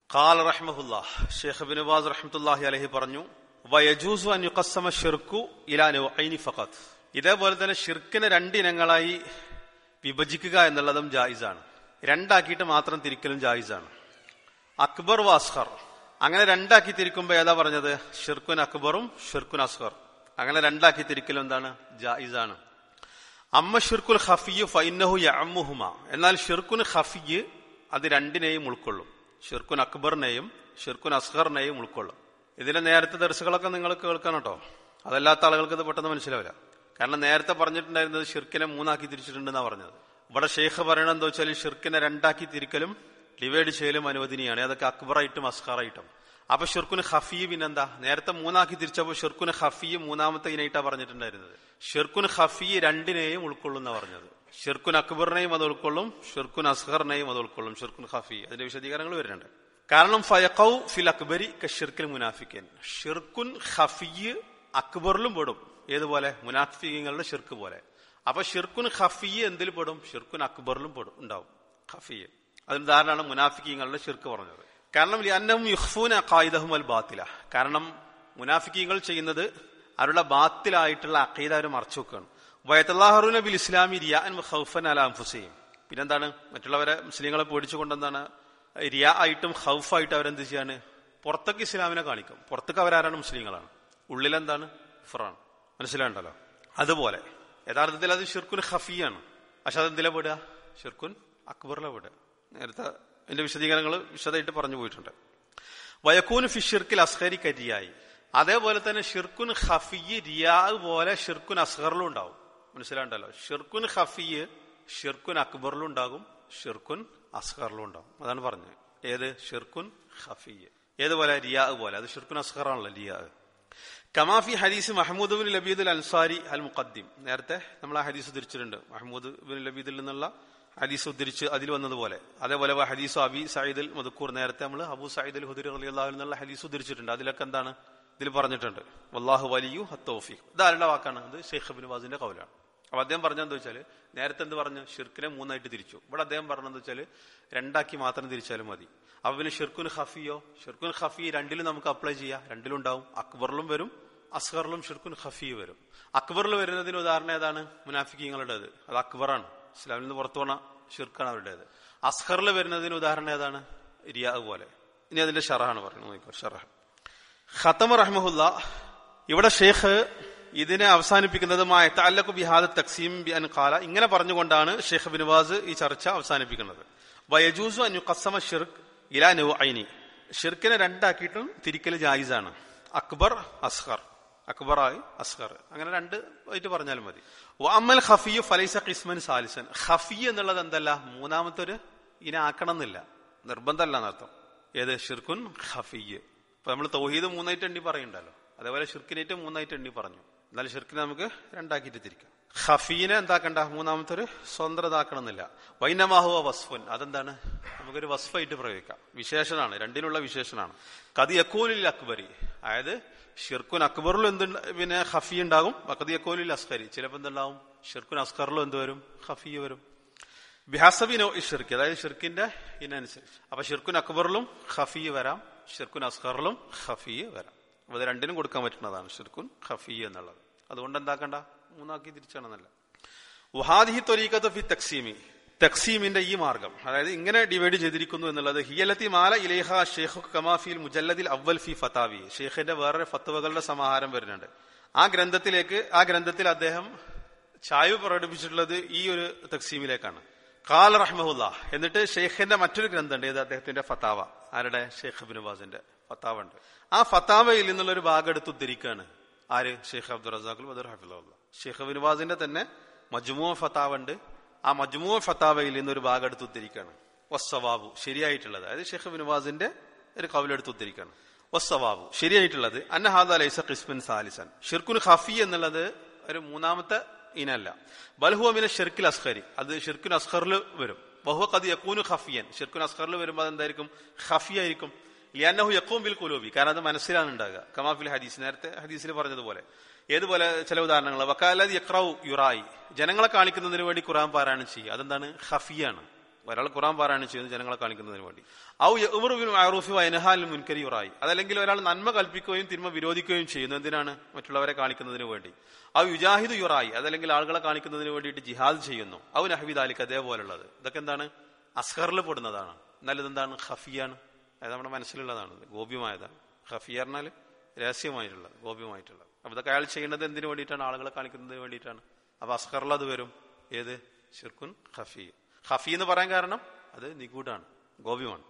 ഖാൽ റഹ്മഹുല്ല ഷേഖ് bin Baz റഹ്മത്തുല്ലാഹി അലഹി പറഞ്ഞു വയജൂസു അൻ യുഖസ്സമ ഷിർക്കു ഇലാ നൗഐനി ഫഖത്ത് ഇതേപോലെ തന്നെ ഷിർക്കിനെ രണ്ടിനങ്ങളായി വിഭജിക്കുക എന്നുള്ളതും ജായിസാണ് രണ്ടാക്കിയിട്ട് മാത്രം തിരിക്കലും ജായിസാണ് അക്ബർ വാസ്ഹർ അങ്ങനെ രണ്ടാക്കി തിരിക്കുമ്പോൾ ഏതാ പറഞ്ഞത് ഷിർക്കുൻ അക്ബറും ഷിർക്കുൻ അസ്ഹർ അങ്ങനെ രണ്ടാക്കി തിരിക്കലും എന്താണ് ജായിസാണ് അമ്മ ഷിർക്കുൽ ഖഫിയു ഫൈനഹു യഅമ്മുഹുമ എന്നാൽ ഷിർക്കുൻ ഖഫിയ് അത് രണ്ടിനെയും ഉൾക്കൊള്ളും ഷിർക്കുൻ അക്ബറിനെയും ഷിർക്കുൻ അസ്ഹറിനെയും ഉൾക്കൊള്ളും ഇതിന്റെ നേരത്തെ ദർശകളൊക്കെ നിങ്ങൾ കേൾക്കണം കേട്ടോ അതല്ലാത്ത ആളുകൾക്ക് ഇത് പെട്ടെന്ന് മനസ്സിലാവില്ല കാരണം നേരത്തെ പറഞ്ഞിട്ടുണ്ടായിരുന്നത് ഷിർക്കിനെ മൂന്നാക്കി തിരിച്ചിട്ടുണ്ടെന്നാണ് പറഞ്ഞത് ഇവിടെ ഷെയ്ഖ് പറയണത് എന്താ വെച്ചാൽ ഷിർക്കിനെ രണ്ടാക്കി തിരിക്കലും ഡിവൈഡ് ചെയ്യലും അനുവദനീയാണ് അതൊക്കെ അക്ബറായിട്ടും അസ്ഹറായിട്ടും അപ്പൊ ഷിർക്കുന് ഹഫീ പിന്നെന്താ നേരത്തെ മൂന്നാക്കി തിരിച്ചപ്പോൾ ഷിർക്കുന് ഹഫീ മൂന്നാമത്തെ ഇനായിട്ടാ പറഞ്ഞിട്ടുണ്ടായിരുന്നത് ഷിർക്കുൻ ഹഫീ രണ്ടിനെയും ഉൾക്കൊള്ളുന്ന പറഞ്ഞത് ഷിർക്കുൻ അക്ബറിനെയും അത് ഉൾക്കൊള്ളും ഷിർക്കുൻ അസ്ഹറിനെയും അത് ഉൾക്കൊള്ളും ഷിർക്കുൻ ഹഫീ അതിന്റെ വിശദീകരണങ്ങൾ വരുന്നുണ്ട് കാരണം ഫയഖൌ ഫിൽ അക്ബരി ഷിർക്കിൽ മുനാഫിക്കൻ ഷിർക്കുൻ ഹഫീ അക്ബറിലും പെടും ഏതുപോലെ മുനാഫിങ്ങളുടെ ഷിർക്ക് പോലെ അപ്പൊ ഷിർക്കുൻ ഹഫീ എന്തിൽ പെടും ഷിർക്കുൻ അക്ബറിലും പെടും ഉണ്ടാവും ഹഫീ അതിന് ധാരണമാണ് മുനാഫിക്കങ്ങളുടെ ഷിർക്ക് പറഞ്ഞത് കാരണം അന്നവും യുഹ്ഫൂൻ അഖായിദഹും അൽ ബാത്തില കാരണം മുനാഫിക്കീങ്ങൾ ചെയ്യുന്നത് അവരുടെ ബാത്തിലായിട്ടുള്ള അഖീദ അവർ മറച്ചു വെക്കുകയാണ് വയത്തല്ലാഹറുന ബിൽ ഇസ്ലാമി റിയാൻ ഹൗഫൻ അല അംഫുസയും പിന്നെന്താണ് മറ്റുള്ളവരെ മുസ്ലിങ്ങളെ പേടിച്ചുകൊണ്ട് എന്താണ് റിയ ആയിട്ടും ഹൗഫായിട്ട് അവരെന്ത് ചെയ്യാണ് പുറത്തേക്ക് ഇസ്ലാമിനെ കാണിക്കും പുറത്തേക്ക് അവരാരാണ് മുസ്ലിങ്ങളാണ് ഉള്ളിലെന്താണ് ഫറാണ് മനസ്സിലാണ്ടല്ലോ അതുപോലെ യഥാർത്ഥത്തിൽ അത് ഷിർക്കുൻ ഹഫിയാണ് പക്ഷെ അതെന്തിലെ പെടുക ഷിർക്കുൻ അക്ബറിലെ പെടുക നേരത്തെ അതിന്റെ വിശദീകരണങ്ങൾ വിശദമായിട്ട് പറഞ്ഞു പോയിട്ടുണ്ട് വയക്കൂൻ ഫി ഷിർക്കിൽ അസ്ഹരി കരിയായി അതേപോലെ തന്നെ ഷിർക്കുൻ ഹഫി റിയാ പോലെ ഷിർക്കുൻ അസ്ഹറിലും ഉണ്ടാവും മനസ്സിലാണ്ടല്ലോ ഷിർക്കുൻ ഹഫി ഷിർക്കുൻ അക്ബറിലും ഉണ്ടാകും ഷിർക്കുൻ അസ്ഹറിലും ഉണ്ടാവും അതാണ് പറഞ്ഞത് ഏത് ഷിർക്കുൻ ഹഫി ഏതുപോലെ റിയാ പോലെ അത് ഷിർക്കുൻ അസ്ഹറാണല്ലോ റിയാ കമാഫി ഹദീസ് Mahmud bin Labid al Ansari അൽ മുഖദ്ദിം നേരത്തെ നമ്മൾ ആ ഹദീസ് ഉദ്ധരിച്ചിട്ടുണ്ട് മഹമ്മൂദ് ബിൻ ലബീദിൽ നിന്നുള്ള ഹദീസ് ഉദ്ധരിച്ച് അതിൽ വന്നതുപോലെ അതേപോലെ ഹദീസ് അബി സയ്യിദ് മധുക്കൂർ നേരത്തെ നമ്മൾ അബു സയ്യിദ് അൽ ഹുദരി അലി അള്ളാഹു എന്നുള്ള ഹദീസ് ഉദ്ധരിച്ചിട്ടുണ്ട് അതിലൊക്കെ എന്താണ് ഇതിൽ പറഞ്ഞിട്ടുണ്ട് വല്ലാഹു വലിയു ഹത്തോഫിഖ് ഇത് ആരുടെ വാക്കാണ് അത് ഷെയ്ഖ് ബിൻ വാസിന്റെ കൗലാണ് അപ്പൊ അദ്ദേഹം പറഞ്ഞെന്താ വെച്ചാൽ നേരത്തെ എന്ത് പറഞ്ഞു ഷിർക്കിനെ മൂന്നായിട്ട് തിരിച്ചു ഇവിടെ അദ്ദേഹം പറഞ്ഞെന്ന് വെച്ചാൽ രണ്ടാക്കി മാത്രം തിരിച്ചാലും മതി അപ്പൊ പിന്നെ ഷിർക്കുൻ ഹഫിയോ ഷിർക്കുൻ ഹഫി രണ്ടിലും നമുക്ക് അപ്ലൈ ചെയ്യാം രണ്ടിലും ഉണ്ടാവും അക്ബറിലും വരും അസ്ഹറിലും ഷിർക്കുൻ ഹഫി വരും അക്ബറിൽ വരുന്നതിന് ഉദാഹരണം ഏതാണ് മുനാഫിക്കങ്ങളുടേത് അത് അക്ബറാണ് ഇസ്ലാമിൽ നിന്ന് പുറത്തു പോണ ഷിർക്കാണ് അവരുടേത് അസ്ഹറിൽ വരുന്നതിന് ഉദാഹരണം ഏതാണ് റിയാ പോലെ ഇനി അതിന്റെ ഷറഹാണ് പറയുന്നത് നോക്കോ ഷറഹ് ഖത്തമ റഹ്മഹുല്ല ഇവിടെ ഷെയ്ഖ് ഇതിനെ അവസാനിപ്പിക്കുന്നത് താലക്കു ബിഹാദ് തക്സീം ബി അൻ ഖാല ഇങ്ങനെ പറഞ്ഞുകൊണ്ടാണ് ഷെയ്ഖ് ബിൻവാസ് ഈ ചർച്ച അവസാനിപ്പിക്കുന്നത് വയജൂസു അൻ യുഖസ്സമ ഷിർക്ക് ഇലാ നൗ ഐനി ഷിർക്കിനെ രണ്ടാക്കിയിട്ടും തിരിക്കൽ ജായിസാണ് അക്ബർ അസ്ഹർ അക്ബറായി അസ്ഹർ അങ്ങനെ രണ്ട് ആയിട്ട് പറഞ്ഞാലും മതി അമ്മൽ ഖഫിയു ഫലൈസ ഖിസ്മൻ സാലിസൻ ഖഫി എന്നുള്ളത് എന്തല്ല മൂന്നാമത്തെ ഒരു ഇനെ ആക്കണം എന്നില്ല നിർബന്ധമല്ല എന്നർത്ഥം ഏത് ഷിർക്കുൻ ഖഫിയ് ഇപ്പൊ നമ്മൾ തൗഹീദ് മൂന്നായിട്ട് എണ്ണി പറയുണ്ടല്ലോ അതേപോലെ ഷിർക്കിനേറ്റ് മൂന്നായിട്ട് എണ്ണി പറഞ്ഞു എന്നാലും ഷിർക്കിനെ നമുക്ക് രണ്ടാക്കിയിട്ട് തിരിക്കാം ഖഫീനെ എന്താക്കണ്ട മൂന്നാമത്തെ ഒരു സ്വതന്ത്രതാക്കണം എന്നില്ല വൈനമാഹുവ വസ്ഫുൻ അതെന്താണ് നമുക്കൊരു വസ്ഫായിട്ട് പ്രയോഗിക്കാം വിശേഷനാണ് രണ്ടിനുള്ള വിശേഷനാണ് കതി യക്കൂലിൽ അക്ബരി അതായത് ഷിർക്കുൻ അക്ബറിലും എന്ത് പിന്നെ ഹഫി ഉണ്ടാകും വക്കതി യക്കൂലിൽ അസ്കരി ചിലപ്പോൾ എന്തുണ്ടാവും ഷിർക്കുൻ അസ്കറിലും എന്ത് വരും ഹഫി വരും ബിഹാസബിനോ ഷിർക്ക് അതായത് ഷിർക്കിന്റെ ഇതിനനുസരിച്ച് അപ്പൊ ഷിർക്കുൻ അക്ബറിലും ഹഫി വരാം ഷിർക്കുൻ അസ്കറിലും ഹഫി വരാം അപ്പൊ ഇത് രണ്ടിനും കൊടുക്കാൻ പറ്റുന്നതാണ് ഷിർക്കുൻ ഹഫി എന്നുള്ളത് അതുകൊണ്ട് എന്താക്കണ്ട മൂന്നാക്കി തിരിച്ചാണെന്നല്ല വഹാദിഹി തൊരീക്കത്ത് ഫി തക്സീമി തക്സീമിന്റെ ഈ മാർഗം അതായത് ഇങ്ങനെ ഡിവൈഡ് ചെയ്തിരിക്കുന്നു എന്നുള്ളത് ഹിയലത്തി മാല ഇലേഹ ഷെയ്ഖ് കമാഫിൽ മുജല്ലദിൽ അവൽ ഫി ഫത്താവി ഷെയ്ഖിന്റെ വേറെ ഫത്തുവകളുടെ സമാഹാരം വരുന്നുണ്ട് ആ ഗ്രന്ഥത്തിലേക്ക് ആ ഗ്രന്ഥത്തിൽ അദ്ദേഹം ചായ്വ് പ്രകടിപ്പിച്ചിട്ടുള്ളത് ഈ ഒരു തക്സീമിലേക്കാണ് കാൽ റഹ്മുല്ല എന്നിട്ട് ഷെയ്ഖിന്റെ മറ്റൊരു ഗ്രന്ഥമുണ്ട് ഏത് അദ്ദേഹത്തിന്റെ ഫത്താവ ആരുടെ ഷെയ്ഖ് ബിനുബാസിന്റെ ഫത്താവ ഉണ്ട് ആ ഫത്താവയിൽ നിന്നുള്ള ഒരു ഭാഗം എടുത്ത് ഉദ്ധരിക്കുകയാണ് ആര് ഷെയ്ഖ് അബ്ദുൾ റസാഖുൽ ബദർ ഹഫിള്ള ഷെയ്ഖ് ബിനുബാസിന്റെ തന്നെ മജ്മു ഫത്താവ ഉണ്ട് ആ മജ്മു ഫത്താവയിൽ നിന്ന് ഒരു ഭാഗം എടുത്ത് ഉദ്ധരിക്കുകയാണ് വസ്സവാബു ശരിയായിട്ടുള്ളത് അതായത് ഷെയ്ഖ് ബിനുബാസിന്റെ ഒരു കവിലെടുത്ത് ഉദ്ധരിക്കുകയാണ് വസ്സവാബു ശരിയായിട്ടുള്ളത് അന്നഹാദ ലൈസ ഖിസ്മിൻ സാലിസൻ ഷിർക്കുൻ ഖഫി എന്നുള്ളത് ഒരു മൂന്നാമത്തെ ഇനല്ല ബൽഹുഅമിന ഷിർക്കിൽ അസ്ഖരി അത് ഷിർക്കുൻ അസ്ഖറിൽ വരും ബഹുവ കത് യക്കൂനു ഖഫിയൻ ഷിർക്കുൻ അസ്ഖറിൽ വരുമ്പോൾ അതെന്തായിരിക്കും ഖഫി ആയിരിക്കും ലിയാനഹു യക്കൂം ബിൽ കുലൂബി കാരണം അത് മനസ്സിലാണ് ഉണ്ടാകുക കമാഫിൽ ഹദീസ് നേരത്തെ ഹദീസിൽ പറഞ്ഞതുപോലെ ഏതുപോലെ ചില ഉദാഹരണങ്ങൾ വക്കാലത് യക്രൌ യുറായി ജനങ്ങളെ കാണിക്കുന്നതിന് വേണ്ടി ഖുറാൻ പാരായണം ചെയ്യുക അതെന്താണ് ഖഫിയാണ് ഒരാൾ ഖുറാൻ പാരായണം ചെയ്യുന്നത് ജനങ്ങളെ കാണിക്കുന്നതിന് വേണ്ടി ഔ യഅ്മുറു മഅറൂഫി വയനഹാൽ മുൻകരി യുറായി അതല്ലെങ്കിൽ ഒരാൾ നന്മ കൽപ്പിക്കുകയും തിന്മ വിരോധിക്കുകയും ചെയ്യുന്നു എന്തിനാണ് മറ്റുള്ളവരെ കാണിക്കുന്നതിന് വേണ്ടി ഔ യുജാഹിദ് യുറായി അതല്ലെങ്കിൽ ആളുകളെ കാണിക്കുന്നതിന് വേണ്ടിയിട്ട് ജിഹാദ് ചെയ്യുന്നു ഔ നഹബീദ് അലിക്ക് അതേപോലുള്ളത് ഇതൊക്കെ എന്താണ് അസ്ഹറിൽ പെടുന്നതാണ് എന്നാൽ ഇതെന്താണ് ഖഫിയാണ് അത് നമ്മുടെ മനസ്സിലുള്ളതാണ് ഇത് ഗോപ്യമായതാണ് ഖഫിയ പറഞ്ഞാൽ രഹസ്യമായിട്ടുള്ളത് ഗോപ്യമായിട്ടുള്ളത് അപ്പൊ ഇതൊക്കെ അയാൾ ചെയ്യുന്നത് എന്തിനു വേണ്ടിയിട്ടാണ് ആളുകളെ കാണിക്കുന്നതിന് വേണ്ടിയിട്ടാണ് അപ്പൊ അസ്ഹറിൽ അത് വരും ഏത് ഷിർക്കുൻ ഖഫി ഖഫി എന്ന് പറയാൻ കാരണം അത് നിഗൂഢാണ് ഗോപ്യമാണ്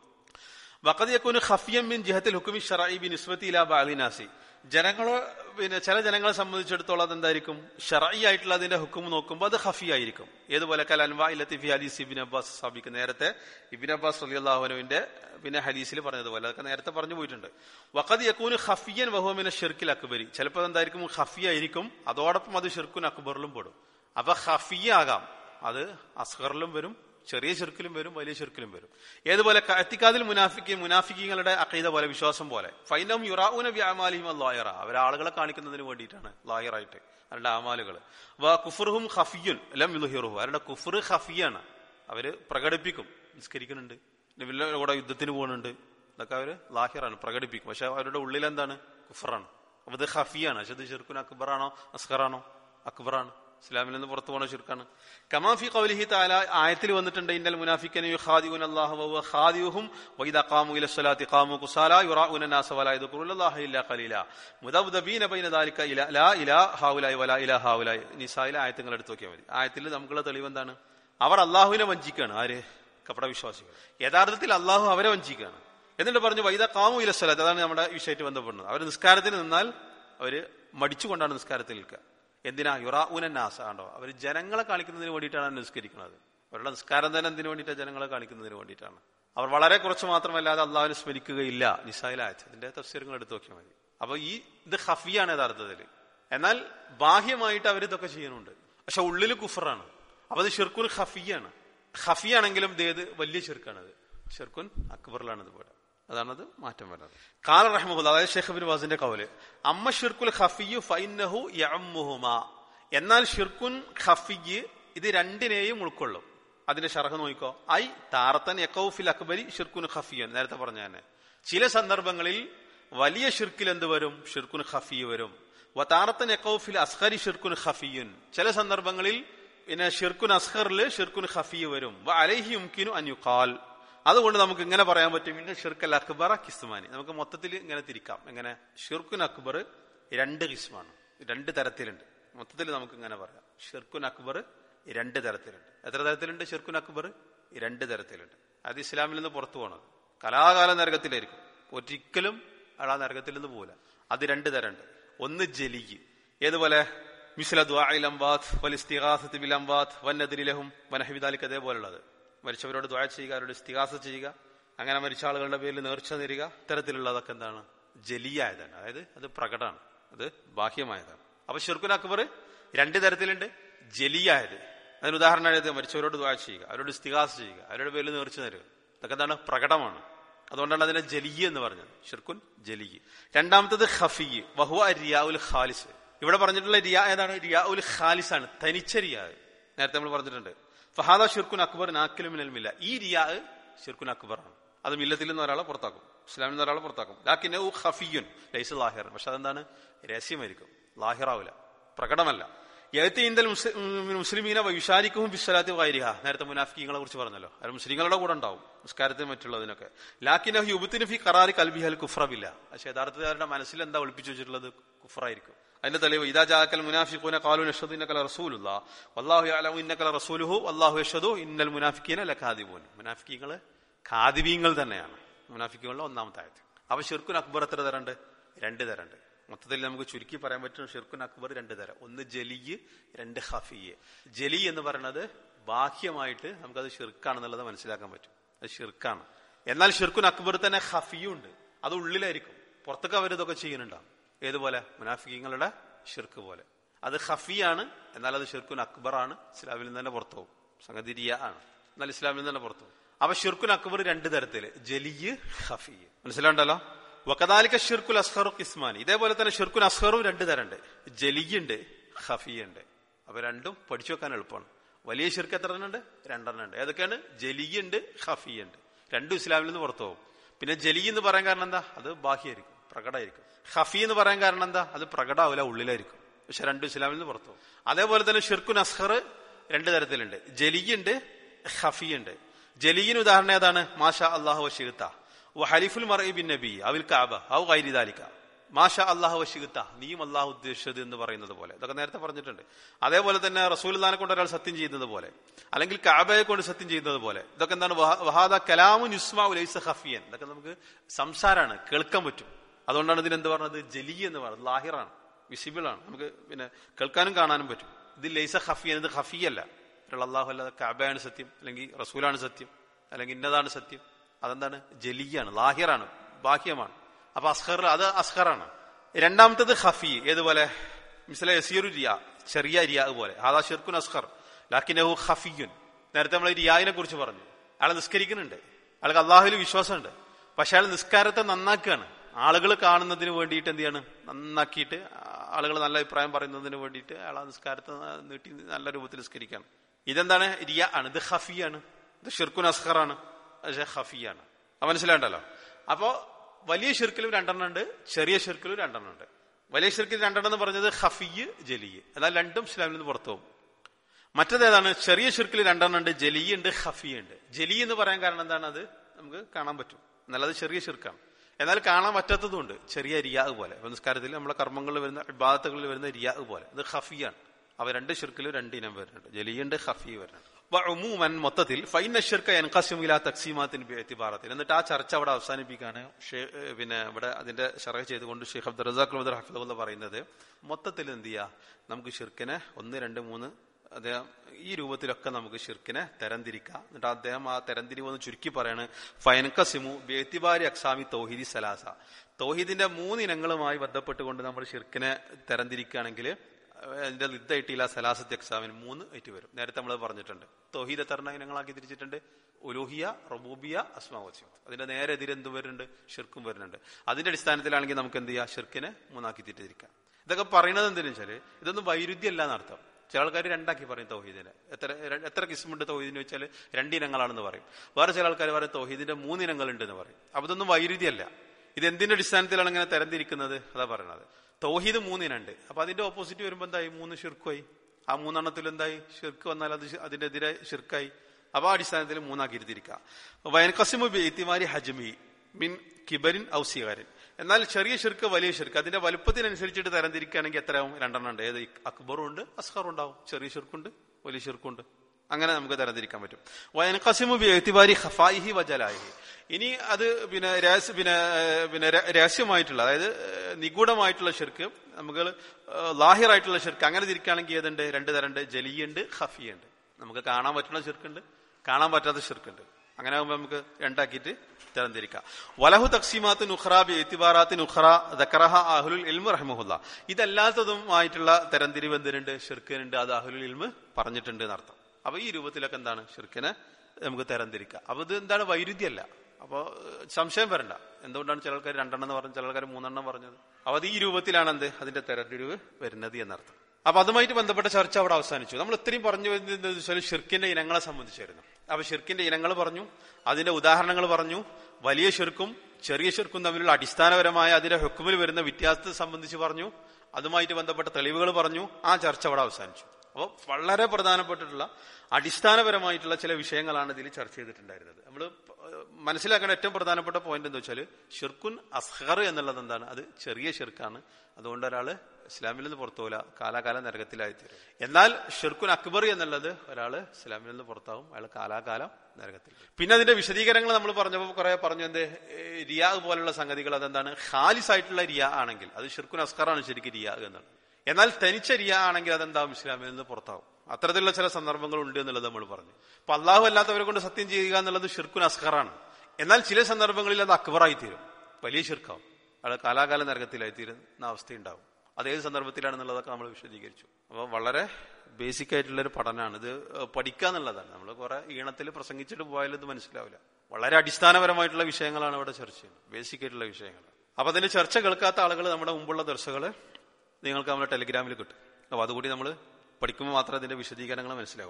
വഖദ് യക്കൂന് ഖഫിയം മിൻ ജിഹത്തിൽ ഹുക്കുമി ഷറായി ബി നിസ്ബത്തി ഇലാ ബാലിനാസി ജനങ്ങളെ പിന്നെ ചില ജനങ്ങളെ സംബന്ധിച്ചിടത്തോളം അതെന്തായിരിക്കും ഷറായി ആയിട്ടുള്ള അതിന്റെ ഹുക്കും നോക്കുമ്പോൾ അത് ഖഫി ആയിരിക്കും ഏതുപോലെ കൽ അൻവാ ഇല്ലത്തി ഫി ഹദീസ് ഇബിൻ അബ്ബാസ് സാബിക്ക് നേരത്തെ ഇബിൻ അബ്ബാസ് റളിയല്ലാഹുവിന്റെ പിന്നെ ഹദീസിൽ പറഞ്ഞതുപോലെ അതൊക്കെ നേരത്തെ പറഞ്ഞു പോയിട്ടുണ്ട് വഖദ് യക്കൂന് ഖഫിയൻ വഹുമിന ഷിർക്കിൽ അക്ബരി ചിലപ്പോൾ എന്തായിരിക്കും ഖഫി ആയിരിക്കും അതോടൊപ്പം അത് ഷിർക്കുൻ അക്ബറിലും പെടും അപ്പൊ ഖഫിയ ആകാം അത് അസ്ഹറിലും വരും ചെറിയ ചെറുക്കിലും വരും വലിയ ചെറുക്കിലും വരും ഏതുപോലെ കത്തിക്കാതിൽ മുനാഫിക്ക് മുനാഫിക്കങ്ങളുടെ അക്കീത പോലെ വിശ്വാസം പോലെ ഫൈനം യുറാഊന വ്യാമാലിഹിം ലായറ അവർ ആളുകളെ കാണിക്കുന്നതിന് വേണ്ടിയിട്ടാണ് ലായറായിട്ട് അവരുടെ ആമാലുകൾ വ കുഫറുഹും ഖഫിയുൻ ലം യുഹിറുഹു അവരുടെ കുഫർ ഖഫിയാണ് അവര് പ്രകടിപ്പിക്കും നിസ്കരിക്കുന്നുണ്ട് നബിയുടെ കൂടെ യുദ്ധത്തിന് പോകുന്നുണ്ട് ഇതൊക്കെ അവര് ലാഹിറാണ് പ്രകടിപ്പിക്കും പക്ഷെ അവരുടെ ഉള്ളിൽ എന്താണ് കുഫറാണ് അപ്പൊ ഇത് ഖഫിയാണ് പക്ഷെ ഇത് ഷിർക്കുൻ അക്ബറാണോ അസ്ഖറാണോ അക്ബറാണ് ഇസ്ലാമിൽ നിന്ന് പുറത്തു പോണ ഷിർക്കാണ് കമാഫി കൗലിഹി താല ആയത്തിൽ വന്നിട്ടുണ്ട് ഇന്നൽ മുനാഫിക്കന യുഖാദിഉന അല്ലാഹു വഹുവ ഖാദിഉഹും വഇദ ഖാമു ഇല സ്വലാത്തി ഖാമു കുസാല യുറാഉന നാസ വലാ യദ്കുറുല്ലാഹ ഇല്ലാ ഖലീല മുദബ്ദബീന ബൈന ദാലിക ഇല ലാ ഇലാ ഹൗലായി വലാ ഇലാ ഹൗലായി നിസായിലെ ആയത്തുകൾ എടുത്തു നോക്കിയാൽ മതി ആയത്തിൽ നമുക്കുള്ള തെളിവ് എന്താണ് അവർ അള്ളാഹുവിനെ വഞ്ചിക്കുകയാണ് ആര് കപട വിശ്വാസികൾ യഥാർത്ഥത്തിൽ അള്ളാഹു അവരെ വഞ്ചിക്കുകയാണ് എന്നിട്ട് പറഞ്ഞു വൈദ കാമു ഇല സ്വലാത്ത് അതാണ് നമ്മുടെ വിഷയമായിട്ട് ബന്ധപ്പെടുന്നത് അവർ നിസ്കാരത്തിന് നിന്നാൽ അവര് മടിച്ചുകൊണ്ടാണ് നിസ്കാരത്തിൽ നിൽക്കുക എന്തിനാ യുറാഊന നാസ ആണ്ടോ അവർ ജനങ്ങളെ കാണിക്കുന്നതിന് വേണ്ടിയിട്ടാണ് നിസ്കരിക്കുന്നത് അവരുടെ നിസ്കാരം തന്നെ എന്തിനു വേണ്ടിയിട്ടാണ് ജനങ്ങളെ കാണിക്കുന്നതിന് വേണ്ടിയിട്ടാണ് അവർ വളരെ കുറച്ച് മാത്രമല്ലാതെ അള്ളാഹുവിനെ സ്മരിക്കുകയില്ല നിസായിലായത് ഇതിന്റെ തഫ്സീറുകൾ എടുത്തു നോക്കിയാൽ മതി അപ്പൊ ഈ ഇത് ഹഫിയാണ് യഥാർത്ഥത്തിൽ എന്നാൽ ബാഹ്യമായിട്ട് അവർ ഇതൊക്കെ ചെയ്യുന്നുണ്ട് പക്ഷെ ഉള്ളിൽ കുഫറാണ് അപ്പൊ അത് ഷിർക്കുൻ ഹഫിയാണ് ഹഫിയാണെങ്കിലും ഇതേത് വലിയ ചെറുക്കാണത് ഷിർക്കുൻ അക്ബറിലാണ് ഇത് പോലെ അതാണത് മാറ്റം വരുന്നത് കാല റഹ്മുല്ല അതായത് ഷെയ്ഖ് ബിൻ വാസിന്റെ കൗല് അമ്മ ഷിർക്കുൽ ഖഫിയു ഫൈനഹു യഅമ്മുഹുമ എന്നാൽ ഷിർക്കുൻ ഖഫിയ് ഇത് രണ്ടിനെയും ഉൾക്കൊള്ളും അതിന്റെ ഷർഹ് നോക്കിക്കോ ഐ താറത്തൻ യക്കൌഫിൽ അക്ബരി ഷിർക്കുൻ ഖഫിയൻ നേരത്തെ പറഞ്ഞ തന്നെ ചില സന്ദർഭങ്ങളിൽ വലിയ ഷിർക്കിൽ എന്ത് വരും ഷിർക്കുൻ ഖഫിയ് വരും വതാറത്തൻ യക്കൌഫിൽ അസ്ഹരി ഷിർക്കുൻ ഖഫിയുൻ ചില സന്ദർഭങ്ങളിൽ പിന്നെ ഷിർക്കുൻ അസ്ഹറിൽ ഷിർക്കുൻ ഖഫിയ് വരും വ അലൈഹി യുംകിനു അൻ യുഖാൽ അതുകൊണ്ട് നമുക്ക് ഇങ്ങനെ പറയാൻ പറ്റും ഇന്ന് ഷിർക്കൽ അക്ബർ കിസ്മാനി നമുക്ക് മൊത്തത്തിൽ ഇങ്ങനെ തിരിക്കാം എങ്ങനെ ഷിർക്കുൻ അക്ബർ രണ്ട് കിസ്മാണ് രണ്ട് തരത്തിലുണ്ട് മൊത്തത്തിൽ നമുക്ക് ഇങ്ങനെ പറയാം ഷിർക്കുൻ അക്ബർ രണ്ട് തരത്തിലുണ്ട് എത്ര തരത്തിലുണ്ട് ഷിർക്കുൻ അക്ബർ രണ്ട് തരത്തിലുണ്ട് അത് ഇസ്ലാമിൽ നിന്ന് പുറത്തു പോകണത് കലാകാല നരകത്തിലായിരിക്കും ഒരിക്കലും അയാൾ ആ നരകത്തിൽ നിന്ന് പോകില്ല അത് രണ്ട് തരമുണ്ട് ഒന്ന് ജലിക്ക് ഏതുപോലെ മിസ്ല ദ്വാഇൽ അംവാത്ത് വൽ ഇസ്തിഗാസത്ത് ബിൽ അംവാത്ത് വന്നദിലഹും വനഹബിദാലിക്ക് അതേപോലുള്ളത് മരിച്ചവരോട് ദ്വാ ചെയ്യുക അവരോട് ഇസ്തിഹാസ ചെയ്യുക അങ്ങനെ മരിച്ച ആളുകളുടെ പേരിൽ നേർച്ച നേരുക ഇത്തരത്തിലുള്ളതൊക്കെ എന്താണ് ജലിയായതാണ് അതായത് അത് പ്രകടമാണ് അത് ബാഹ്യമായതാണ് അപ്പൊ ഷിർക്കുൽ അക്ബർ രണ്ട് തരത്തിലുണ്ട് ജലിയായത് അതിന് ഉദാഹരണമായത് മരിച്ചവരോട് ദ്വാ ചെയ്യുക അവരോട് ഇസ്തിഹാസ ചെയ്യുക അവരുടെ പേരിൽ നേർച്ച നേരുക ഇതൊക്കെ എന്താണ് പ്രകടമാണ് അതുകൊണ്ടാണ് അതിനെ ജലിയ എന്ന് പറഞ്ഞത് ഷിർക്കുൻ ജലിയ രണ്ടാമത്തത് ഖഫി വഹുവ റിയാ ഉൽ ഖാലിസ് ഇവിടെ പറഞ്ഞിട്ടുള്ള റിയ ഏതാണ് റിയാ ഉൽ ഖാലിസ് ആണ് തനിച്ച റിയാ നേരത്തെ നമ്മൾ പറഞ്ഞിട്ടുണ്ട് ഫഹാദ ഷിർക്കുൻ അക്ബർ നാക്കിലും മില്ല ഈ റിയാ ഷിർക്കുൻ അക്ബറാണ് അത് മില്ലത്തിൽ നിന്ന് ഒരാളെ പുറത്താക്കും ഇസ്ലാമിൽ നിന്ന് ഒരാളെ പുറത്താക്കും ലാക്കിൻ ഖഫിയുൻ ലൈസ് ലാഹിർ പക്ഷെ അതെന്താണ് രഹസ്യമായിരിക്കും ലാഹിറാവില്ല പ്രകടമല്ല യഹത്തീന്തൽ മുസ്ലിമീന വിഷാരിക്കും ബിസ്വലാത്തി വൈരിഹ നേരത്തെ മുനാഫികളെ കുറിച്ച് പറഞ്ഞല്ലോ അത് മുസ്ലിങ്ങളുടെ കൂടെ ഉണ്ടാവും നിസ്കാരത്തിന് മറ്റുള്ളതിനൊക്കെ ലാക്കിൻ യുബത്തിന് ഫി കറാറി കൽബിഹൽ കുഫ്രബില്ല പക്ഷെ യഥാർത്ഥത്തിൽ അവരുടെ മനസ്സിൽ എന്താ ഒളിപ്പിച്ചു വെച്ചിട്ടുള്ളത് കുഫറായിരിക്കും അതിന്റെ തെളിവ് ഇതാ ജാക്കൽ മുനാഫിഖൂന ഖാലു നഷദു ഇന്നക റസൂലുല്ലാ വല്ലാഹു യഅലമു ഇന്നക റസൂലുഹു വല്ലാഹു യഷദു ഇന്നൽ മുനാഫിഖീന ലകാദിബൂൻ മുനാഫിഖീങ്ങൾ ഖാദിബീങ്ങൾ തന്നെയാണ് മുനാഫിഖീങ്ങളുടെ ഒന്നാമത്തെ ആയത് അപ്പൊ ഷിർക്കുൻ അക്ബർ എത്ര തരണ്ട് രണ്ട് തരണ്ട് മൊത്തത്തിൽ നമുക്ക് ചുരുക്കി പറയാൻ പറ്റും ഷിർക്കുൻ അക്ബർ രണ്ട് തരം ഒന്ന് ജലിയ് രണ്ട് ഹഫിയ് ജലി എന്ന് പറയുന്നത് ബാഹ്യമായിട്ട് നമുക്കത് ഷിർക്കാണെന്നുള്ളത് മനസ്സിലാക്കാൻ പറ്റും അത് ഷിർക്കാണ് എന്നാൽ ഷിർക്കുൻ അക്ബർ തന്നെ ഹഫിയും ഉണ്ട് അത് ഉള്ളിലായിരിക്കും പുറത്തൊക്കെ അവർ ഇതൊക്കെ ചെയ്യുന്നുണ്ടാവും ഏതുപോലെ മുനാഫിക്കങ്ങളുടെ ഷിർക്ക് പോലെ അത് ഹഫിയാണ് എന്നാൽ അത് ഷിർക്കുൻ അക്ബറാണ് ഇസ്ലാമിൽ നിന്ന് തന്നെ പുറത്തു പോകും സംഗതി റിയ ആണ് എന്നാൽ ഇസ്ലാമിൽ നിന്ന് തന്നെ പുറത്തു പോകും അപ്പൊ ഷിർക്കുൻ അക്ബർ രണ്ട് തരത്തില് ജലിയ് ഹഫി മനസ്സിലാണ്ടല്ലോ വക്കദാലിക്ക ഷിർക്കുൽ അസ്ഹറു കിസ്മാനി ഇതേപോലെ തന്നെ ഷിർക്കുൻ അസ്ഹറും രണ്ട് തരണ്ട് ജലിയുണ്ട് ഹഫിയുണ്ട് അപ്പൊ രണ്ടും പഠിച്ചു വെക്കാൻ എളുപ്പമാണ് വലിയ ഷിർക്ക് എത്ര എണ്ണം ഉണ്ട് രണ്ടെണ്ണം ഉണ്ട് ഏതൊക്കെയാണ് ജലിയുണ്ട് ഹഫി ഉണ്ട് രണ്ടും ഇസ്ലാമിൽ നിന്ന് പുറത്തു പോകും പിന്നെ ജലി എന്ന് പറയാൻ കാരണം എന്താ അത് ബാഹ്യമായിരിക്കും പ്രകടമായിരിക്കും ഹഫി എന്ന് പറയാൻ കാരണം എന്താ അത് പ്രകടമാവില്ല ഉള്ളിലായിരിക്കും പക്ഷെ രണ്ടും ഇസ്ലാമിൽ നിന്ന് പുറത്തു പോകും അതേപോലെ തന്നെ ഷിർക്കുൻ അസ്ഹർ രണ്ട് തരത്തിലുണ്ട് ജലിയുണ്ട് ഹഫിയുണ്ട് ജലീന് ഉദാഹരണം ഏതാണ് മാഷ അള്ളാഹു വഷിഗത്ത ഹലിഫുൽ മറൈ ബിൻ നബി അവിൽ കാബ ഔ ഗൈരിദാലിക്ക മാഷ അള്ളാഹു വഷിഗത്ത നീയും അള്ളാഹു ഉദ്ദേശിച്ചത് എന്ന് പറയുന്നത് പോലെ ഇതൊക്കെ നേരത്തെ പറഞ്ഞിട്ടുണ്ട് അതേപോലെ തന്നെ റസൂൽദാനെ കൊണ്ട് ഒരാൾ സത്യം ചെയ്യുന്നത് പോലെ അല്ലെങ്കിൽ കാബയെ കൊണ്ട് സത്യം ചെയ്യുന്നത് പോലെ ഇതൊക്കെ എന്താണ് വഹ- വഹാദ കലാമു നുസ്മാ ഉലൈസ ഹഫിയൻ ഇതൊക്കെ നമുക്ക് സംസാരമാണ് കേൾക്കാൻ പറ്റും അതുകൊണ്ടാണ് ഇതിനെന്ത് പറഞ്ഞത് ജലി എന്ന് പറയുന്നത് ലാഹിറാണ് വിസിബിൾ ആണ് നമുക്ക് പിന്നെ കേൾക്കാനും കാണാനും പറ്റും ഇത് ലൈസ ഹഫിയൻ ഇത് ഹഫിയല്ല ഒരാൾ അള്ളാഹു അല്ലാതെ കാബയാണ് സത്യം അല്ലെങ്കിൽ റസൂലാണ് സത്യം അല്ലെങ്കിൽ ഇന്നതാണ് സത്യം അതെന്താണ് ജലിയാണ് ലാഹിറാണ് ബാഹ്യമാണ് അപ്പൊ അസ്ഹർ അത് അസ്ഹറാണ് രണ്ടാമത്തത് ഹഫി ഏതുപോലെ മിസ്ല യസീറു റിയ ചെറിയ റിയ പോലെ ഹാദാ ഷിർക്കുൻ അസ്ഹർ ലാക്കിനഹു ഹഫിയുൻ നേരത്തെ നമ്മൾ റിയായിനെ കുറിച്ച് പറഞ്ഞു അയാൾ നിസ്കരിക്കുന്നുണ്ട് അയാൾക്ക് അള്ളാഹുവിൽ വിശ്വാസമുണ്ട് പക്ഷെ അയാൾ നിസ്കാരത്തെ നന്നാക്കുകയാണ് ആളുകൾ കാണുന്നതിന് വേണ്ടിയിട്ട് എന്ത് ചെയ്യാണ് നന്നാക്കിയിട്ട് ആളുകൾ നല്ല അഭിപ്രായം പറയുന്നതിന് വേണ്ടിയിട്ട് അയാൾ ആ നിസ്കാരത്തെ നീട്ടി നല്ല രൂപത്തിൽ നിസ്കരിക്കുകയാണ് ഇതെന്താണ് റിയ ആണ് ഇത് ഹഫിയാണ് ഇത് ഷിർക്കുൻ അസ്ഹറാണ് പക്ഷെ ഹഫിയാണ് അത് മനസ്സിലാണ്ടല്ലോ അപ്പോ വലിയ ഷിർക്കിലും രണ്ടെണ്ണം ഉണ്ട് ചെറിയ ഷിർക്കിലും രണ്ടെണ്ണം ഉണ്ട് വലിയ ഷിർക്കിൽ രണ്ടെണ്ണം എന്ന് പറഞ്ഞത് ഹഫിയ് ജലിയ് എന്നാൽ രണ്ടും ഇസ്ലാമിൽ നിന്ന് പുറത്തു പോകും മറ്റത് ഏതാണ് ചെറിയ ഷിർക്കിൽ രണ്ടെണ്ണം ഉണ്ട് ജലി ഉണ്ട് ഹഫി ഉണ്ട് ജലി എന്ന് പറയാൻ കാരണം എന്താണ് അത് നമുക്ക് കാണാൻ പറ്റും എന്നാൽ അത് ചെറിയ ഷിർക്കാണ് എന്നാൽ കാണാൻ പറ്റാത്തതുണ്ട് ചെറിയ റിയാഹ് പോലെ ഇപ്പൊ നിസ്കാരത്തിൽ നമ്മളെ കർമ്മങ്ങളിൽ വരുന്ന വിഭാഗത്തുകളിൽ വരുന്ന റിയാഹ് പോലെ അത് ഹഫിയാണ് അവ രണ്ട് ഷിർക്കിലും രണ്ട് ഇനം വരുന്നുണ്ട് ജലിയുണ്ട് ഹഫി വരുന്നുണ്ട് ഉമൂമൻ മൊത്തത്തിൽ ഫൈന ഷിർക്ക എൻകാസിമില തക്സീമാത്തിന് എത്തിബാറത്തിൽ എന്നിട്ട് ആ ചർച്ച അവിടെ അവസാനിപ്പിക്കാണ് ഷേ- ഏഹ് പിന്നെ ഇവിടെ അതിന്റെ ഷറഹ് ചെയ്തുകൊണ്ട് ഷെയ്ഖ് അബ്ദുൽ റസാഖ് മുദർ ഹഫിദുള്ള പറയുന്നത് മൊത്തത്തിൽ എന്ത് ചെയ്യാ നമുക്ക് ഷിർക്കിനെ ഒന്ന് രണ്ട് മൂന്ന് അദ്ദേഹം ഈ രൂപത്തിലൊക്കെ നമുക്ക് ഷിർക്കിനെ തരംതിരിക്കാം എന്നിട്ട് അദ്ദേഹം ആ തരംതിരിവ് ഒന്ന് ചുരുക്കി പറയാണ് ഫൈനക്കസിമു ബേത്തിബാരി അക്സാമി തൗഹീദി സലാസ തൗഹീദിന്റെ മൂന്ന് ഇനങ്ങളുമായി ബന്ധപ്പെട്ടുകൊണ്ട് നമ്മൾ ഷിർക്കിനെ തരംതിരിക്കുകയാണെങ്കിൽ അതിന്റെ ലിദ്ദായിട്ടില്ല സലാസത്ത് എക്സാമിന് മൂന്ന് ആയിട്ട് വരും നേരത്തെ നമ്മൾ പറഞ്ഞിട്ടുണ്ട് തൗഹീദ് എത്ര ഇനങ്ങളാക്കി തിരിച്ചിട്ടുണ്ട് ഉലൂഹിയ റബൂബിയ അസ്മാവസ്യം അതിന്റെ നേരെ എതിരെ എന്ത് വരുന്നുണ്ട് ഷിർക്കും വരുന്നുണ്ട് അതിന്റെ അടിസ്ഥാനത്തിലാണെങ്കിൽ നമുക്ക് എന്ത് ചെയ്യാം ഷിർക്കിനെ മൂന്നാക്കി തിരിച്ചിരിക്കാം ഇതൊക്കെ പറയുന്നത് എന്തെന്ന് വെച്ചാല് ഇതൊന്നും വൈരുദ്ധ്യമല്ല എന്നർത്ഥം ചില ആൾക്കാർ രണ്ടാക്കി പറയും തൗഹീദിനെ എത്ര ര- എത്ര കിസ്മുണ്ട് തൗഹീദിന് വെച്ചാൽ രണ്ടിനങ്ങളാണെന്ന് പറയും വേറെ ചില ആൾക്കാർ പറയും തൗഹീദിന്റെ മൂന്നിനങ്ങൾ ഉണ്ട് എന്ന് പറയും അപ്പൊ ഇതൊന്നും വൈരുദ്ധ്യമല്ല ഇത് എന്തിന്റെ അടിസ്ഥാനത്തിലാണ് ഇങ്ങനെ തരംതിരിക്കുന്നത് അതാ പറയണത് തൗഹീദ് മൂന്നിനുണ്ട് അപ്പൊ അതിന്റെ ഓപ്പോസിറ്റ് വരുമ്പോ എന്തായി മൂന്ന് ഷിർക്കുമായി ആ മൂന്നെണ്ണത്തിൽ എന്തായി ഷിർക്ക് വന്നാൽ അത് ശി- അതിനെതിരെ ഷിർക്കായി അപ്പൊ ആ അടിസ്ഥാനത്തിൽ മൂന്നാക്കി ഇരുത്തിരിക്കാം വയൻകസിമു ബെയ്ത്തിമാരി ഹജ്മി മിൻ കിബരിൻ ഔസികാരൻ എന്നാൽ ചെറിയ ഷിർക്ക് വലിയ ഷിർക്ക് അതിന്റെ വലുപ്പത്തിനനുസരിച്ചിട്ട് തരംതിരിക്കുകയാണെങ്കിൽ എത്രയാവും രണ്ടെണ്ണം ഉണ്ട് ഏത് അക്ബറും ഉണ്ട് അസ്ഹറും ഉണ്ടാവും ചെറിയ ഷിർക്കുണ്ട് വലിയ ഷിർക്കുണ്ട് അങ്ങനെ നമുക്ക് തരംതിരിക്കാൻ പറ്റും വയൻകസിമു ബെയ്ത്തിമാരി ഖഫായിഹി വജലായിഹി ഇനി അത് പിന്നെ രഹസ്യ പിന്നെ ഏഹ്, പിന്നെ ര- രഹസ്യമായിട്ടുള്ള അതായത് ഏഹ്, നിഗൂഢമായിട്ടുള്ള ഷിർക്ക് നമുക്ക് ഏഹ്, ലാഹിറായിട്ടുള്ള ഷിർക്ക് അങ്ങനെ തിരിക്കുകയാണെങ്കിൽ ഏതുണ്ട് രണ്ട് തരണ്ട് ജലിയുണ്ട് ഹഫിയുണ്ട് നമുക്ക് കാണാൻ പറ്റുന്ന ഷിർക്കുണ്ട് കാണാൻ പറ്റാത്ത ഷിർക്കുണ്ട് അങ്ങനെ ആകുമ്പോൾ നമുക്ക് രണ്ടാക്കിയിട്ട് തരംതിരിക്കാം വലഹു തക്സീമാത്ത് നുഖ്റ ബി എത്തിബാറാത്ത് നുഖ്റ ദക്കറഹ അഹുലുൽ ഇൽമു റഹ്മുല്ല ഇതല്ലാത്തതുമായിട്ടുള്ള തരംതിരിവ് എന്തിനുണ്ട് ഷിർക്കിനുണ്ട് അത് അഹുലുൽ ഇൽമ് പറഞ്ഞിട്ടുണ്ട് എന്നർത്ഥം അപ്പൊ ഈ രൂപത്തിലൊക്കെ എന്താണ് ഷിർക്കിനെ നമുക്ക് തരംതിരിക്കാം അപ്പൊ ഇത് എന്താണ് വൈരുദ്ധ്യമല്ല അപ്പൊ ഏഹ്, സംശയം വരണ്ട എന്തുകൊണ്ടാണ് ചില ആൾക്കാർ രണ്ടെണ്ണം എന്ന് പറഞ്ഞത് ചില ആൾക്കാർ മൂന്നെണ്ണം പറഞ്ഞത് അപ്പൊ അത് ഈ രൂപത്തിലാണ് എന്ത് അതിന്റെ തരംതിരിവ് വരുന്നത് എന്നർത്ഥം അപ്പൊ അതുമായിട്ട് ബന്ധപ്പെട്ട ചർച്ച അവിടെ അവസാനിച്ചു നമ്മൾ ഇത്രയും പറഞ്ഞു വരുന്നത് എന്താന്ന് വെച്ചാൽ ഷിർക്കിന്റെ ഇനങ്ങളെ സംബന്ധിച്ചായിരുന്നു അപ്പൊ ഷിർക്കിന്റെ ഇനങ്ങൾ പറഞ്ഞു അതിന്റെ ഉദാഹരണങ്ങൾ പറഞ്ഞു വലിയ ഷിർക്കും ചെറിയ ഷിർക്കും തമ്മിലുള്ള അടിസ്ഥാനപരമായ അതിന്റെ ഹുക്കുമിൽ വരുന്ന വ്യത്യാസത്തെ സംബന്ധിച്ച് പറഞ്ഞു അതുമായിട്ട് ബന്ധപ്പെട്ട തെളിവുകൾ പറഞ്ഞു ആ ചർച്ച അവിടെ അവസാനിച്ചു അപ്പോൾ വളരെ പ്രധാനപ്പെട്ടിട്ടുള്ള അടിസ്ഥാനപരമായിട്ടുള്ള ചില വിഷയങ്ങളാണ് ഇതിൽ ചർച്ച ചെയ്തിട്ടുണ്ടായിരുന്നത് നമ്മൾ മനസ്സിലാക്കേണ്ട ഏറ്റവും പ്രധാനപ്പെട്ട പോയിന്റ് എന്താ വെച്ചാൽ ഷിർക്കുൻ അസ്ഹർ എന്നുള്ളത് എന്താണ് അത് ചെറിയ ഷിർക്കാണ് അതുകൊണ്ട് ഒരാള് ഇസ്ലാമിൽ നിന്ന് പുറത്തു പോല കാലാകാലം നരകത്തിലായിത്തീരും എന്നാൽ ഷിർക്കുൻ അക്ബർ എന്നുള്ളത് ഒരാള് ഇസ്ലാമിൽ നിന്ന് പുറത്താവും അയാൾ കാലാകാലം നരകത്തിൽ പിന്നെ അതിന്റെ വിശദീകരണങ്ങൾ നമ്മൾ പറഞ്ഞപ്പോൾ കുറെ പറഞ്ഞു എന്ത് ഏഹ് റിയാ പോലുള്ള സംഗതികൾ അതെന്താണ് ഖാലിസ് ആയിട്ടുള്ള റിയ ആണെങ്കിൽ അത് ഷിർക്കുൻ അസ്ഹറാണ് ശരിക്കും റിയ എന്നുള്ളത് എന്നാൽ തനിച്ച റിയ ആണെങ്കിൽ അതെന്താവും ഇസ്ലാമിൽ നിന്ന് പുറത്താവും അത്തരത്തിലുള്ള ചില സന്ദർഭങ്ങൾ ഉണ്ട് എന്നുള്ളത് നമ്മൾ പറഞ്ഞു അപ്പൊ അള്ളാഹു അല്ലാത്തവരെ കൊണ്ട് സത്യം ചെയ്യുക എന്നുള്ളത് ഷിർക്കുൻ അസ്ഹറാണ് എന്നാൽ ചില സന്ദർഭങ്ങളിൽ അത് അക്ബറായി തീരും വലിയ ഷിർക്കാവും അത് കാലാകാല നരകത്തിലായിത്തീരുന്ന അവസ്ഥയുണ്ടാവും അത് ഏത് സന്ദർഭത്തിലാണെന്നുള്ളതൊക്കെ നമ്മൾ വിശദീകരിച്ചു അപ്പോൾ വളരെ ബേസിക് ആയിട്ടുള്ള ഒരു പഠനമാണ് ഇത് ഏഹ്, പഠിക്കുക എന്നുള്ളതാണ് നമ്മൾ കുറെ ഈണത്തിൽ പ്രസംഗിച്ചിട്ട് പോയാലും ഇത് മനസ്സിലാവില്ല വളരെ അടിസ്ഥാനപരമായിട്ടുള്ള വിഷയങ്ങളാണ് ഇവിടെ ചർച്ച ചെയ്യുന്നത് ബേസിക് ആയിട്ടുള്ള വിഷയങ്ങൾ അപ്പൊ അതിന്റെ ചർച്ച കേൾക്കാത്ത ആളുകൾ നമ്മുടെ മുമ്പുള്ള ദർശകള് നിങ്ങൾക്ക് നമ്മുടെ ടെലിഗ്രാമിൽ കിട്ടും അപ്പൊ അതുകൂടി നമ്മൾ പഠിക്കുമ്പോൾ മാത്രമേ അതിന്റെ വിശദീകരണങ്ങൾ മനസ്സിലാവുള്ളൂ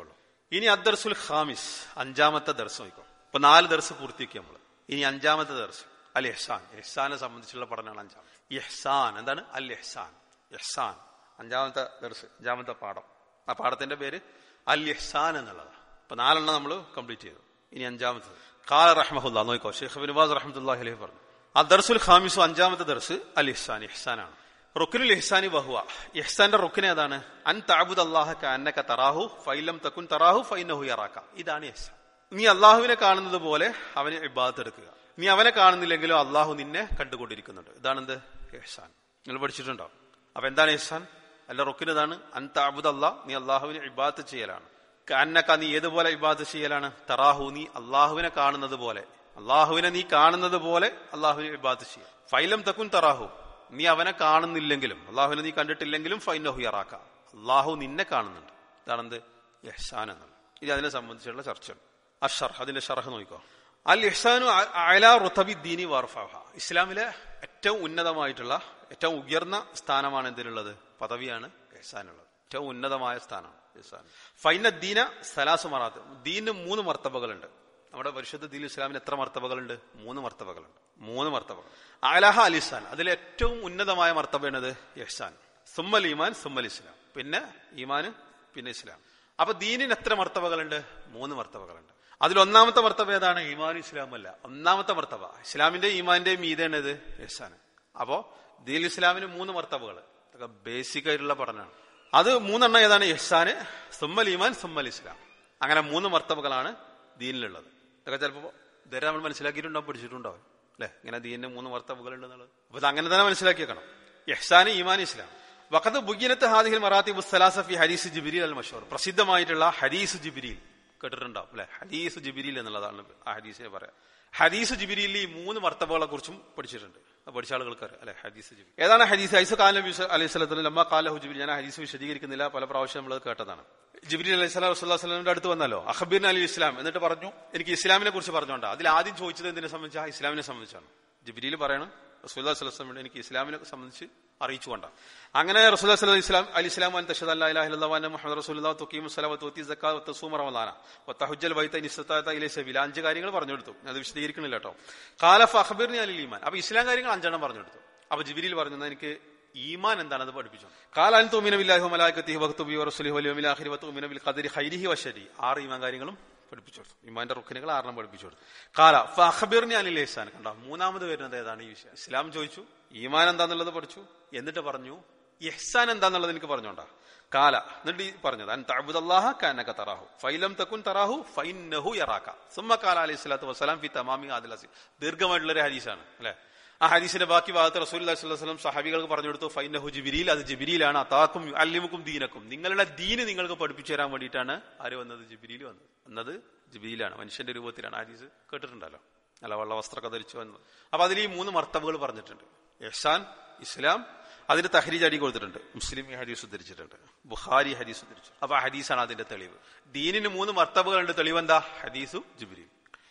ഇനി അദ്ദർസുൽ ഖാമിസ് അഞ്ചാമത്തെ ദർസ് നോക്കാം ഇപ്പൊ നാല് ദർസ് പൂർത്തിയാക്കി നമ്മൾ ഇനി അഞ്ചാമത്തെ ദർസ് അൽ എഹ്സാൻ എഹ്സാനെ സംബന്ധിച്ചുള്ള പഠനമാണ് അഞ്ചാം ഇഹ്സാൻ എന്താണ് അൽ എഹ്സാൻ എഹ്സാൻ അഞ്ചാമത്തെ ദർസ് അഞ്ചാമത്തെ പാഠം ആ പാഠത്തിന്റെ പേര് അൽ ഇഹ്സാൻ എന്നുള്ളതാണ് അപ്പൊ നാലെണ്ണം നമ്മൾ കംപ്ലീറ്റ് ചെയ്തു ഇനി അഞ്ചാമത്തത് കാല റഹ്മഹുല്ല നോക്കോ ഷെയ്ഖ് ബിൻബാസ് റഹ്മത്തുല്ലാഹി അലൈഹി പറഞ്ഞു അദ്ദർസുൽ ഖാമിസു അഞ്ചാമത്തെ ദർസ് അൽ ഇഹ്സാൻ ഇഹ്സാനാണ് റുക്കിനുൽ ഇഹ്സാനി ബഹുവ ഇഹ്സാന്റെ റുക്കിന് ഏതാണ് അൻ താബുദ് അള്ളാഹ അന്നക തറാഹു ഫൈലം തക്കുൻ തറാഹു ഫൈനഹു യറാക്ക ഇതാണ് ഇഹ്സാൻ നീ അള്ളാഹുവിനെ കാണുന്നത് പോലെ അവനെ ഇബാദത്ത് എടുക്കുക നീ അവനെ കാണുന്നില്ലെങ്കിലും അള്ളാഹു നിന്നെ കണ്ടുകൊണ്ടിരിക്കുന്നുണ്ട് ഇതാണെന്ത് ഇഹ്സാൻ നിങ്ങൾ പഠിച്ചിട്ടുണ്ടോ അപ്പൊ എന്താണ് ഇഹ്സാൻ അല്ല റുക്കിന് ഇതാണ് അൻ താബുദ് അള്ളാഹ് നീ അള്ളാഹുവിനെ ഇബാദത്ത് ചെയ്യലാണ് അന്നക്ക നീ ഏതുപോലെ ഇബാദത്ത് ചെയ്യലാണ് തറാഹു നീ അള്ളാഹുവിനെ കാണുന്നത് പോലെ അള്ളാഹുവിനെ നീ കാണുന്നത് പോലെ അള്ളാഹുവിനെ ഇബാദത്ത് ചെയ്യുക ഫൈലം തക്കുൻ തറാഹു നീ അവനെ കാണുന്നില്ലെങ്കിലും അള്ളാഹുവിനെ നീ കണ്ടിട്ടില്ലെങ്കിലും ഫൈനഹു യറാക്ക അള്ളാഹു നിന്നെ കാണുന്നുണ്ട് ഇതാണെന്ത് യഹ്സാൻ എന്നുള്ളത് ഇത് അതിനെ സംബന്ധിച്ചുള്ള ചർച്ച അഷർ അതിന്റെ ഷർഹ് നോക്കിക്കോ അൽ ഇഹ്സാനു അല റുത്തബി ദീനി വാർഫാഹ ഇസ്ലാമിലെ ഏറ്റവും ഉന്നതമായിട്ടുള്ള ഏറ്റവും ഉയർന്ന സ്ഥാനമാണ് എന്തിനുള്ളത് പദവിയാണ് ഇഹ്സാനുള്ളത് ഏറ്റവും ഉന്നതമായ സ്ഥാനമാണ് ഇഹ്സാൻ ഫൈന ദീന സലാസ് മറാത്ത് ദീനിന് മൂന്ന് മർത്തബകളുണ്ട് നമ്മുടെ പരിശുദ്ധ ദീൻ ഇസ്ലാമിന് എത്ര മർത്തബകളുണ്ട് മൂന്ന് മർത്തബകളുണ്ട് മൂന്ന് മർത്തബകൾ അലഹ അലിസാൻ അതിൽ ഏറ്റവും ഉന്നതമായ മർത്തബയാണത് യഹ്സാൻ സുമ്മൽ ഈമാൻ സുമ്മൽ ഇസ്ലാം പിന്നെ ഈമാന് പിന്നെ ഇസ്ലാം അപ്പൊ ദീനിന് എത്ര മർത്തബകളുണ്ട് മൂന്ന് മർത്തബകളുണ്ട് അതിൽ ഒന്നാമത്തെ മർത്തബ ഏതാണ് ഈമാൻ ഇസ്ലാം അല്ല ഒന്നാമത്തെ മർത്തബ ഇസ്ലാമിന്റെ ഈമാന്റെ മീതേണത് യഹ്സാൻ അപ്പോ ദീൻ ഇസ്ലാമിന് മൂന്ന് മർത്തബകൾ ഇതൊക്കെ ബേസിക് ആയിട്ടുള്ള പഠനമാണ് അത് മൂന്നെണ്ണം ഏതാണ് യഹ്സാന് സുമ്മൽ ഈമാൻ സുമ്മൽ ഇസ്ലാം അങ്ങനെ മൂന്ന് മർത്തബകളാണ് ദീനിലുള്ളത് ഇതൊക്കെ ചിലപ്പോൾ ഇതുവരെ നമ്മൾ മനസ്സിലാക്കിയിട്ടുണ്ടാവും പഠിച്ചിട്ടുണ്ടാവും അല്ലെ ഇങ്ങനെ ദീനിന് മൂന്ന് മർത്തബകൾ ഉണ്ടെന്നുള്ളത് അപ്പൊ ഇത് അങ്ങനെ തന്നെ മനസ്സിലാക്കിയേക്കണം യഹ്സാന് ഈമാൻ ഇസ്ലാം വഖത്ത് ബുഗിനത്ത് ഹാദിഹിൽ മറാത്തി മുസ്തലാസഫി ഹരീസ് ജിബിരിൽ അൽ മഷൂർ പ്രസിദ്ധമായിട്ടുള്ള ഹരീസ് ജിബിരിൽ കേട്ടിട്ടുണ്ടാവും അല്ലെ ഹദീസ് ജിബിരിൽ എന്നുള്ളതാണ് ആ ഹദീസിനെ പറയാം ഹദീസ് ജിബിരിയിൽ ഈ മൂന്ന് മർത്തബകളെ കുറിച്ചും പഠിച്ചിട്ടുണ്ട് അത് പഠിച്ച ആളുകൾക്ക് അറിയാം അല്ലെ ഹദീസ് ജിബിരി ഏതാണ് ഹദീസ് ഐസു കാല നബി അലൈഹി സ്വലത്തിൽ ലമ്മ കാലഹു ജിബിരി ഞാൻ ഹദീസ് വിശദീകരിക്കുന്നില്ല പല പ്രാവശ്യം നമ്മൾ കേട്ടതാണ് ജിബിരി അലൈഹി സ്വലാം വസ്ലാമിന്റെ അടുത്ത് വന്നല്ലോ അഖബീർ അലി ഇസ്ലാം എന്നിട്ട് പറഞ്ഞു എനിക്ക് ഇസ്ലാമിനെ കുറിച്ച് പറഞ്ഞോണ്ട അതിൽ ആദ്യം ചോദിച്ചത് എന്തിനെ സംബന്ധിച്ചാ ഇസ്ലാമിനെ സംബന്ധിച്ചാണ് ജിബിരിയിൽ പറയണം റസൂല്ലാ സ്വലം എനിക്ക് ഇസ്ലാമിനെ സംബന്ധിച്ച് അറിയിച്ചുകൊണ്ട അങ്ങനെ റസൂൽ സലഹ് ഇസ്ലാം അലി ഇസ്ലാം അൻ തഷദ് അല്ലാ ഇലാഹ ഇല്ലല്ലാഹു മുഹമ്മദ് റസൂലുള്ളാഹി തുഖീമു സ്വലാത്ത് വത്തി സക്കാത്ത് വത്തസൂമ റമദാന വത്തഹജ്ജൽ ബൈത നിസ്തതാത ഇലൈ സബീല അഞ്ച് കാര്യങ്ങൾ പറഞ്ഞു കൊടുത്തു അത് വിശദീകരിക്കണില്ല കേട്ടോ ഖാലഫ് അഖബിർനി അലിൽ ഈമാൻ അപ്പൊ ഇസ്ലാം കാര്യങ്ങൾ അഞ്ചെണ്ണം പറഞ്ഞു കൊടുത്തു അപ്പൊ ജിബിരിൽ പറഞ്ഞു എനിക്ക് ഈമാൻ എന്താണ് അത് പഠിപ്പിച്ചു കാലാൻ തുമിന ബില്ലാഹി വമലായികത്തിഹി വഖ്തുബി വറസൂലിഹി വൽ യൗമിൽ ആഖിരി വതുമിന ബിൽ ഖദരി ഖൈരിഹി വശരി ആറ് ഈമാൻ കാര്യങ്ങളും പഠിപ്പിച്ചു കൊടുത്തു ഇമാന്റെ റുക്കിനുകൾ ആറെണ്ണം പഠിപ്പിച്ചു കൊടുത്തു കാല ഫഹബിർനി അനിൽ ഇഹ്സാൻ കണ്ടോ മൂന്നാമത് വരുന്നത് ഏതാണ് ഈ വിഷയം ഇസ്ലാം ചോദിച്ചു ഈമാൻ എന്താന്നുള്ളത് പഠിച്ചു എന്നിട്ട് പറഞ്ഞു ഇഹ്സാൻ എന്താന്നുള്ളത് എനിക്ക് പറഞ്ഞോണ്ടാ കാല എന്നിട്ട് ഈ പറഞ്ഞത് അൻ തഅബുദല്ലാഹ കഅന്നക തറാഹു ഫൈലം തകുൻ തറാഹു ഫൈന്നഹു യറാക സുമ്മ കാല അലൈഹി സ്വലാത്തു വസ്സലാം ഫി തമാമി ആദിൽ അസീം ദീർഘമായിട്ടുള്ള ഒരു ഹദീസാണ് അല്ലെ ആ ഹദീസിന്റെ ബാക്കി ഭാഗത്ത് റസൂൽ വസ്ലം സഹാബികൾക്ക് പറഞ്ഞു കൊടുത്തു ഫൈനഹു ജിബിരിയിൽ അത് ജിബിരിയിലാണ് അതാക്കും അല്ലിമുക്കും ദീനക്കും നിങ്ങളുടെ ദീന് നിങ്ങൾക്ക് പഠിപ്പിച്ചു തരാൻ വേണ്ടിയിട്ടാണ് ആര് വന്നത് ജിബിരിയിൽ വന്നത് വന്നത് ജിബിരിയിലാണ് മനുഷ്യന്റെ രൂപത്തിലാണ് ഹദീസ് കേട്ടിട്ടുണ്ടല്ലോ നല്ല വെള്ള വസ്ത്രമൊക്കെ ധരിച്ചു വന്നത് അപ്പൊ അതിൽ ഈ മൂന്ന് മർത്തബുകൾ പറഞ്ഞിട്ടുണ്ട് യഹ്സാൻ ഇസ്ലാം അതിന് തഹരീജ് അടി കൊടുത്തിട്ടുണ്ട് മുസ്ലിം ഈ ഹദീസ് ഉദ്ധരിച്ചിട്ടുണ്ട് ബുഖാരി ഹദീസ് ഉദ്ധരിച്ചു അപ്പൊ ആ ഹദീസാണ് അതിന്റെ തെളിവ് ദീനിന് മൂന്ന് മർത്തബുകളുണ്ട് തെളിവെന്താ ഹദീസു ജിബിരി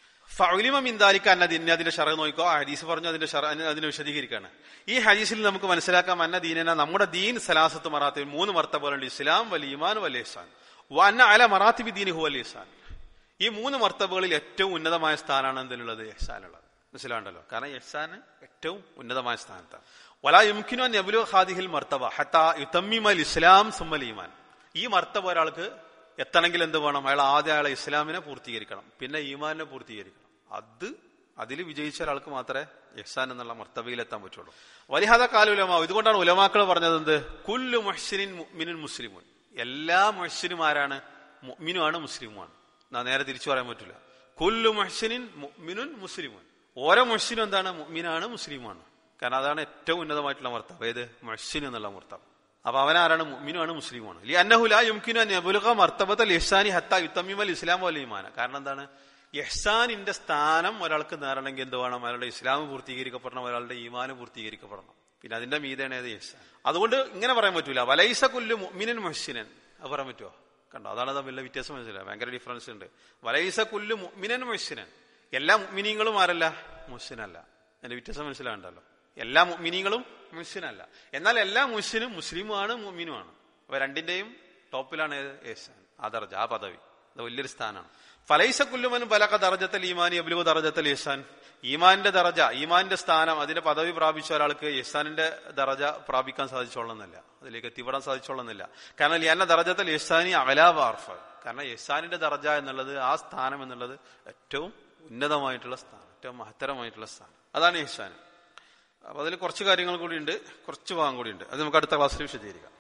ഫൗലിമ മിന്താലിക്ക അന്ന ദിന്നെ അതിന്റെ ഷറ നോക്കോ ആ ഹദീസ് പറഞ്ഞു അതിന്റെ ഷറ അതിനെ വിശദീകരിക്കുകയാണ് ഈ ഹദീസിൽ നമുക്ക് മനസ്സിലാക്കാം അന്ന ദീനന നമ്മുടെ ദീൻ സലാസത്ത് മറാത്തി മൂന്ന് മർത്തബുകളുണ്ട് ഇസ്ലാം വൽ ഈമാൻ വൽ ഇഹ്സാൻ വന്ന അല മറാത്തിബി ദീനി ഹു വൽ ഇഹ്സാൻ ഈ മൂന്ന് മർത്തബുകളിൽ ഏറ്റവും ഉന്നതമായ സ്ഥാനമാണ് എന്തിനുള്ളത് എഹ്സാനുള്ളത് മനസ്സിലാണ്ടല്ലോ കാരണം എഹ്സാന് ഏറ്റവും ഉന്നതമായ സ്ഥാനത്താണ് വലാ യുംകിനു നബുലു ഖാദിഹിൽ മർത്തബ ഹത്താ യുതമ്മിമൽ ഇസ്ലാം സുമ്മൽ ഈമാൻ ഈ മർത്തബ ഒരാൾക്ക് എത്തണമെങ്കിൽ എന്ത് വേണം അയാൾ ആദ്യം അയാളെ ഇസ്ലാമിനെ പൂർത്തീകരിക്കണം പിന്നെ ഈമാനിനെ പൂർത്തീകരിക്കണം അത് അതിൽ വിജയിച്ച ഒരാൾക്ക് മാത്രമേ എഹ്സാൻ എന്നുള്ള മർത്തബയിൽ എത്താൻ പറ്റുള്ളൂ വലിഹാദ കാല ഉലമാ ഇതുകൊണ്ടാണ് ഉലമാക്കൾ പറഞ്ഞത് എന്ത് കുല്ലു മുഹ്സിനിൻ മുഅ്മിനുൻ മുസ്ലിമുൻ എല്ലാ മുഹ്സിനും ആരാണ് മുഅ്മിനുമാണ് മുസ്ലിമുമാണ് നാ നേരെ തിരിച്ചു പറയാൻ പറ്റില്ല കുല്ലു മുഹ്സിനിൻ മുഅ്മിനുൻ മുസ്ലിമുൻ ഓരോ മുഹ്സിനും എന്താണ് മുഅ്മിനാണ് മുസ്ലിമാണ് കാരണം അതാണ് ഏറ്റവും ഉന്നതമായിട്ടുള്ള മർത്തബ് ഏത് മുഹ്സിൻ എന്നുള്ള മർത്തബ് അപ്പൊ അവനാരാണ് മുഅ്മിനുമാണ് മുസ്ലിമാണ് ലി അന്നഹു ലാ യുംകിനു അൻ യബ്ലുഗ മർത്തബത്തൽ ഇഹ്സാനി ഹത്താ യുതമ്മിമൽ ഇസ്ലാം വൽ ഈമാൻ കാരണം എന്താണ് ഇഹ്സാനിന്റെ സ്ഥാനം ഒരാൾക്ക് നേരണമെങ്കിൽ എന്ത് വേണം അയാളുടെ ഇസ്ലാം പൂർത്തീകരിക്കപ്പെടണം ഒരാളുടെ ഈമാന് പൂർത്തീകരിക്കപ്പെടണം പിന്നെ അതിന്റെ മീതാണ് ഏത് ഇഹ്സാൻ അതുകൊണ്ട് ഇങ്ങനെ പറയാൻ പറ്റൂല വലൈസ കുല്ലു മുഅ്മിനൻ മുഹ്സിനൻ അത് പറയാൻ പറ്റുമോ കണ്ടോ അതാണ് തമ്മിലുള്ള വ്യത്യാസം മനസ്സിലായി ഭയങ്കര ഡിഫറൻസ് ഉണ്ട് വലൈസ കുല്ലു മുഅ്മിനൻ മുഹ്സിനൻ എല്ലാ മുഅ്മിനീങ്ങളും ആരല്ല മുഹ്സിനല്ല എന്റെ വ്യത്യാസം മനസ്സിലാകണ്ടല്ലോ എല്ലാ മുഅ്മിനീങ്ങളും മുഹ്സിനല്ല എന്നാൽ എല്ലാ മുഹ്സിനും മുസ്ലിമുമാണ് മുഅ്മിനുമാണ് അപ്പൊ രണ്ടിന്റെയും ടോപ്പിലാണ് ഏത് ഏഹ്സാൻ ആ ദർജ ആ പദവി അത് വലിയൊരു സ്ഥാനമാണ് ഫലൈസ കുല്ലുമൻ ബലക ദർജത്തൽ ഈമാനി അബുലു ദർജത്തൽ ഇഹ്സാൻ ഈമാന്റെ ദറജ ഈമാന്റെ സ്ഥാനം അതിന്റെ പദവി പ്രാപിച്ച ഒരാൾക്ക് ഇഹ്സാനിന്റെ ദറജ പ്രാപിക്കാൻ സാധിച്ചോളുന്നില്ല അതിലേക്ക് എത്തിപ്പെടാൻ സാധിച്ചോളുന്നില്ല കാരണം ലിയാന ദറജത്തൽ ഇഹ്സാനി അകലാവാർഫ് കാരണം ഇഹ്സാനിന്റെ ദറജ എന്നുള്ളത് ആ സ്ഥാനം എന്നുള്ളത് ഏറ്റവും ഉന്നതമായിട്ടുള്ള സ്ഥാനം ഏറ്റവും മഹത്തരമായിട്ടുള്ള സ്ഥാനം അതാണ് ഇഹ്സാൻ അപ്പൊ അതിൽ കുറച്ച് കാര്യങ്ങൾ കൂടി ഉണ്ട് കുറച്ച് ഭാഗം കൂടി ഉണ്ട് അത് നമുക്ക് അടുത്ത ക്ലാസ്സിൽ വിശദീകരിക്കാം